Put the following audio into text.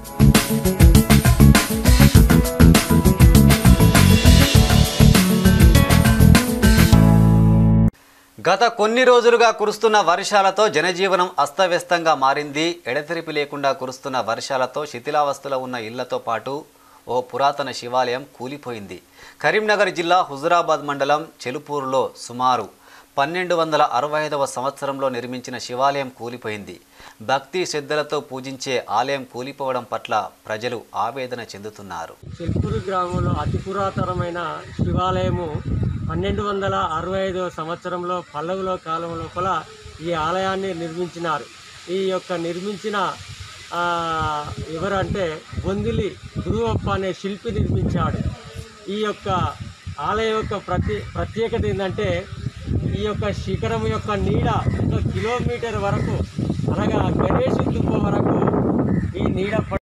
గత కొన్ని రోజులుగా కురుస్తున్న వర్షాలతో జనజీవనం అస్తవ్యస్తంగా మారింది ఎడతెరిపి లేకుండా కురుస్తున్న వర్షాలతో శిథిలావస్థలో ఉన్న ఇళ్లతో పాటు ఓ పురాతన శివాలయం కూలిపోయింది కరీంనగర్ జిల్లా హుజురాబాద్ మండలం చెలుపూరులో సుమారు పన్నెండు వందల అరవై ఐదవ సంవత్సరంలో నిర్మించిన శివాలయం కూలిపోయింది భక్తి శ్రద్ధలతో పూజించే ఆలయం కూలిపోవడం పట్ల ప్రజలు ఆవేదన చెందుతున్నారు చెల్పూరు గ్రామంలో అతి పురాతనమైన శివాలయము పన్నెండు వందల అరవై ఐదవ సంవత్సరంలో పల్లవుల కాలం లోపల ఈ ఆలయాన్ని నిర్మించినారు ఈ యొక్క నిర్మించిన ఆ, ఎవరంటే బొందిలి గురువప్ప అనే శిల్పి నిర్మించాడు ఈ యొక్క ఆలయం యొక్క ప్రతి ప్రత్యేకత ఏంటంటే ఈ యొక్క శిఖరం యొక్క నీడ ఒక కిలోమీటర్ వరకు అనగా గణేష్ దుబ్బ వరకు ఈ నీడ ప-